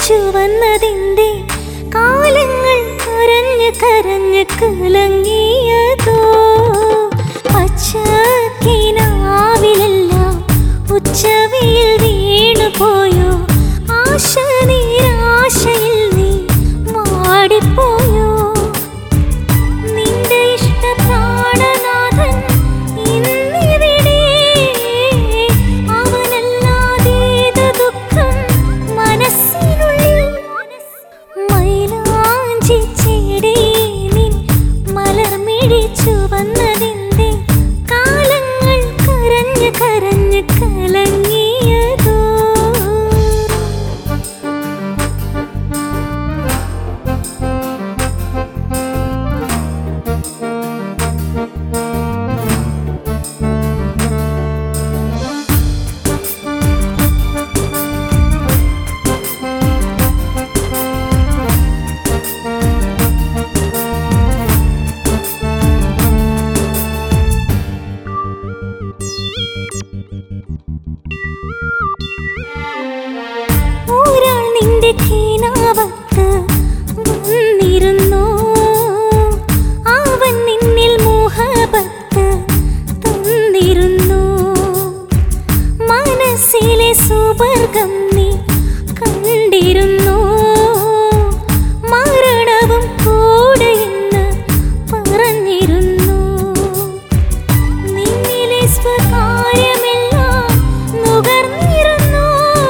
ചുവന്നതിൻ്റെ കാലങ്ങൾ കരഞ്ഞ് കരഞ്ഞ് കലങ്ങിയതോ പച്ചക്കിനാവിലെല്ലാം ഉച്ചവയിൽ വീണുപോയോ ആശ നിരാശയിൽ നീ മാടിപ്പോയോ നിന്റെ ഇഷ്ടപ്രാണനാഥൻ ഇന്നിവിടെ അവനല്ലാതേത് ദുഃഖം മനസ്സിനുള്ളിൽ മൈലാഞ്ചി ചെടി നിൻ മലർമിഴി ചുവന്നതിൻ്റെ കാലങ്ങൾ കരഞ്ഞ് കരഞ്ഞ് കലങ്ങിയതോ ഒരാൾ നിന്റെ കീനാവത്ത് വന്നിരുന്നു അവൻ നിന്നിൽ മോഹബത്ത് തന്നിരുന്നു മനസ്സിലെ സുവർഗം നീ കണ്ടിരുന്നു മരണവും കൂടെയെന്ന് പറഞ്ഞിരുന്നു നിന്നിലെ സ്വകാര്യമെല്ലാം നുകർന്നിരുന്നു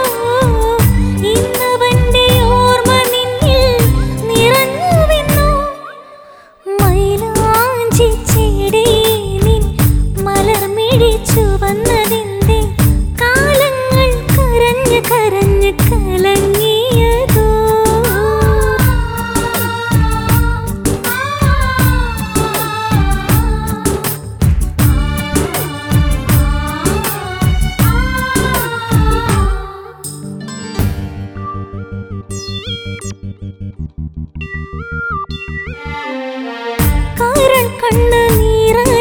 ഇന്നവന്റെ ഓർമ്മ നിന്നിൽ നിറഞ്ഞുവെന്നു മൈലാഞ്ചി ചെടി നിൻ മലർമിഴി ചുവന്നതിൻ്റെ കാലങ്ങൾ കരഞ്ഞ് കരഞ്ഞ് കലങ്ങിയതോ കരൾ കണ്ണ് നീറ